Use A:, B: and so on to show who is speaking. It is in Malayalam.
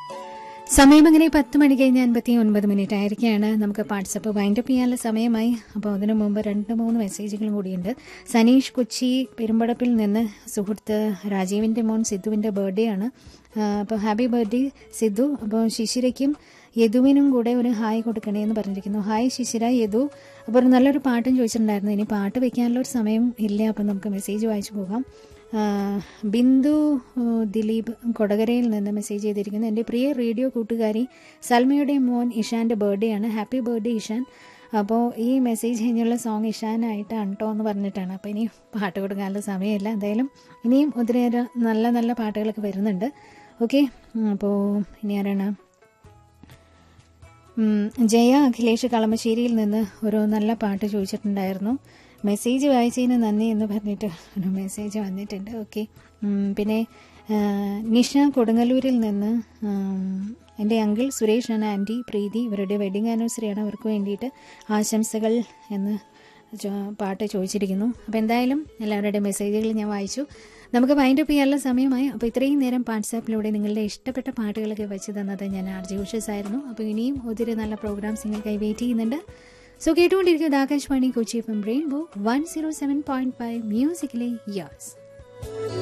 A: സമയം അങ്ങനെ പത്ത് മണി കഴിഞ്ഞ് അൻപത്തി ഒൻപത് മിനിറ്റ് ആയിരിക്കുകയാണ് നമുക്ക് വാട്സപ്പ് വൈൻഡപ്പ് ചെയ്യാനുള്ള സമയമായി അപ്പോൾ അതിനു മുമ്പ് രണ്ട് മൂന്ന് മെസ്സേജുകളും കൂടിയുണ്ട് സനീഷ് കൊച്ചി പെരുമ്പടപ്പിൽ നിന്ന് സുഹൃത്ത് രാജീവിൻ്റെ മോൻ സിദ്ധുവിൻ്റെ ബർത്ത്ഡേ ആണ് അപ്പോൾ ഹാപ്പി ബർത്ത്ഡേ സിദ്ധു അപ്പോൾ ശിശിരയ്ക്കും യദുവിനും കൂടെ ഒരു ഹായ് കൊടുക്കണേ എന്ന് പറഞ്ഞിരിക്കുന്നു ഹായ് ശിശിര യദു അപ്പോൾ ഒരു നല്ലൊരു പാട്ടും ചോദിച്ചിട്ടുണ്ടായിരുന്നു ഇനി പാട്ട് വെക്കാനുള്ള ഒരു സമയം ഇല്ല അപ്പോൾ നമുക്ക് മെസ്സേജ് വായിച്ചു പോകാം ആ, ബിന്ദു ആ, ദിലീപ് കൊടകരയിൽ നിന്ന് മെസ്സേജ് ചെയ്തിരിക്കുന്നു എൻ്റെ പ്രിയ റേഡിയോ കൂട്ടുകാരി സൽമയുടെ മോൻ ഇഷാൻ്റെ ബർത്ത്ഡേ ആണ് ഹാപ്പി ബർത്ത്ഡേ ഇഷാൻ അപ്പോൾ ഈ മെസ്സേജ് കഴിഞ്ഞുള്ള സോങ് ഇഷാനായിട്ടാണ് കേട്ടോ എന്ന് പറഞ്ഞിട്ടാണ് അപ്പോൾ ഇനി പാട്ട് കൊടുക്കാനുള്ള സമയമില്ല എന്തായാലും ഇനിയും ഒത്തിരിയേറെ നല്ല നല്ല പാട്ടുകളൊക്കെ വരുന്നുണ്ട് ഓക്കെ അപ്പോൾ ഇനി ആരാണ് ഉം, ജയ അഖിലേഷ് കളമശ്ശേരിയിൽ നിന്ന് ഒരു നല്ല പാട്ട് ചോദിച്ചിട്ടുണ്ടായിരുന്നു മെസ്സേജ് വായിച്ചതിന് നന്ദി എന്ന് പറഞ്ഞിട്ട് ഒരു മെസ്സേജ് വന്നിട്ടുണ്ട് ഓക്കെ പിന്നെ ആ, നിഷ കൊടുങ്ങല്ലൂരിൽ നിന്ന് ഉം, എൻ്റെ അങ്കിൾ സുരേഷ് ആണ് ആൻറ്റി പ്രീതി ഇവരുടെ വെഡിങ് ആനിവേഴ്സറിയാണ് അവർക്ക് വേണ്ടിയിട്ട് ആശംസകൾ എന്ന് ചോ- പാട്ട് ചോദിച്ചിരിക്കുന്നു അപ്പോൾ എന്തായാലും എല്ലാവരുടെയും മെസ്സേജുകൾ ഞാൻ വായിച്ചു നമുക്ക് വൈൻഡ് അപ്പ് ചെയ്യാനുള്ള സമയമായി അപ്പോൾ ഇത്രയും നേരം വാട്സാപ്പിലൂടെ നിങ്ങളുടെ ഇഷ്ടപ്പെട്ട പാട്ടുകളൊക്കെ വെച്ച് തന്നത് ഞാൻ ആർ ജി ഉഷസ് ആയിരുന്നു അപ്പോൾ ഇനിയും ഒത്തിരി നല്ല പ്രോഗ്രാംസ് നിങ്ങൾക്കായി വെയിറ്റ് ചെയ്യുന്നുണ്ട് സോ കേട്ടുകൊണ്ടിരിക്കുന്നത് Akashvani Kochi F M rainbow one zero seven point five musically yours